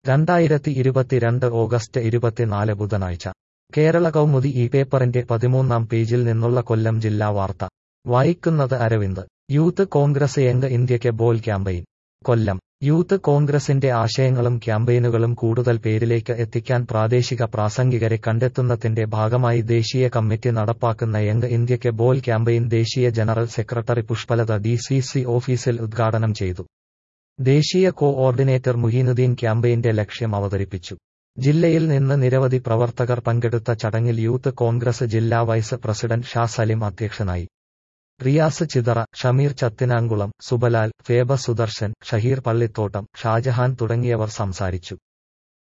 രണ്ടായിരത്തി ഇരുപത്തിരണ്ട് ഓഗസ്റ്റ് ഇരുപത്തിനാല് ബുധനാഴ്ച കേരള കൗമുദി ഈ പേപ്പറിന്റെ പതിമൂന്നാം പേജിൽ നിന്നുള്ള കൊല്ലം ജില്ലാ വാർത്ത വായിക്കുന്നത് അരവിന്ദ് യൂത്ത് കോൺഗ്രസ് യങ് ഇന്ത്യയ്ക്ക് ബോൾ ക്യാമ്പയിൻ കൊല്ലം യൂത്ത് കോൺഗ്രസിന്റെ ആശയങ്ങളും ക്യാമ്പയിനുകളും കൂടുതൽ പേരിലേക്ക് എത്തിക്കാൻ പ്രാദേശിക പ്രാസംഗികരെ കണ്ടെത്തുന്നതിന്റെ ഭാഗമായി ദേശീയ കമ്മിറ്റി നടപ്പാക്കുന്ന യങ് ഇന്ത്യയ്ക്ക് ബോൾ ക്യാമ്പയിൻ ദേശീയ general secretary Pushpalatha D C C ഓഫീസിൽ ഉദ്ഘാടനം ചെയ്തു ദേശീയ കോഓർഡിനേറ്റർ മുഹീനുദ്ദീൻ ക്യാമ്പയിന്റെ ലക്ഷ്യം അവതരിപ്പിച്ചു ജില്ലയിൽ നിന്ന് നിരവധി പ്രവർത്തകർ പങ്കെടുത്ത ചടങ്ങിൽ യൂത്ത് കോൺഗ്രസ് ജില്ലാ വൈസ് പ്രസിഡന്റ് ഷാ സലിം അധ്യക്ഷനായി റിയാസ് ചിതറ ഷമീർ ചത്തിനാങ്കുളം സുബലാൽ ഫേബ സുദർശൻ ഷഹീർ പള്ളിത്തോട്ടം ഷാജഹാൻ തുടങ്ങിയവർ സംസാരിച്ചു